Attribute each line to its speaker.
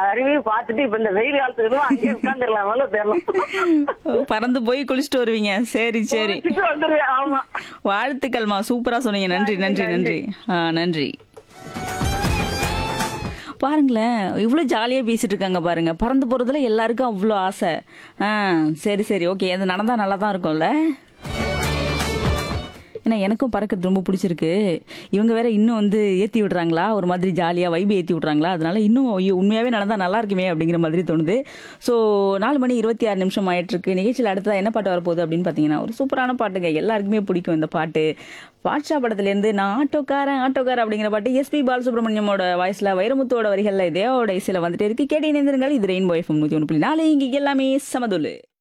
Speaker 1: அருவியை பார்த்துட்டு இப்ப இந்த வெயில் காலத்துக்கு அங்கே உட்காந்துடலாம் போல தெரியலாம்
Speaker 2: பறந்து போய் குளிச்சுட்டு வருவீங்க சரி சரி
Speaker 1: குளிச்சுட்டு வந்துருவேன் ஆமா
Speaker 2: வாழ்த்துக்கள்மா சூப்பரா சொன்னீங்க நன்றி நன்றி நன்றி ஆ நன்றி பாருங்களேன் இவ்வளோ ஜாலியாக பேசிட்டு இருக்காங்க பாருங்க பறந்து போகிறதுல எல்லாருக்கும் அவ்வளோ ஆசை ஆ சரி சரி ஓகே அது நடந்தால் நல்லா தான் இருக்கும்ல ஏன்னா எனக்கும் பறக்கிறது ரொம்ப பிடிச்சிருக்கு இவங்க வேற இன்னும் வந்து ஏற்றி விடுறாங்களா ஒரு மாதிரி ஜாலியாக வைபு ஏற்றி விட்றாங்களா அதனால இன்னும் ஐயோ உண்மையாகவே நடந்தால் நல்லா இருக்குமே அப்படிங்கிற மாதிரி தோணுது ஸோ நாலு மணி இருபத்தி ஆறு நிமிஷம் ஆயிட்டிருக்கு நிகழ்ச்சியில் அடுத்ததாக என்ன பாட்டு வரப்போகுது அப்படின்னு பார்த்தீங்கன்னா ஒரு சூப்பரான பாட்டுங்க எல்லாருக்குமே பிடிக்கும் இந்த பாட்டு பாட்ஷா படத்துலேருந்து நான் ஆட்டோக்காரன் ஆட்டோக்காரன் அப்படிங்கிற பாட்டு எஸ்பி பாலசுப்ரமணியமோட வாய்ஸில் வைரமுத்தோட வரிகளில் இதேவோட இசையில் வந்துட்டு இருக்கு கேட்டு இணைந்திருங்கள் இது ரெயின்போ எஃப்எம் நூற்றி ஒன்று புள்ளி நாலு இங்கே எல்லாமே சமதுல்லு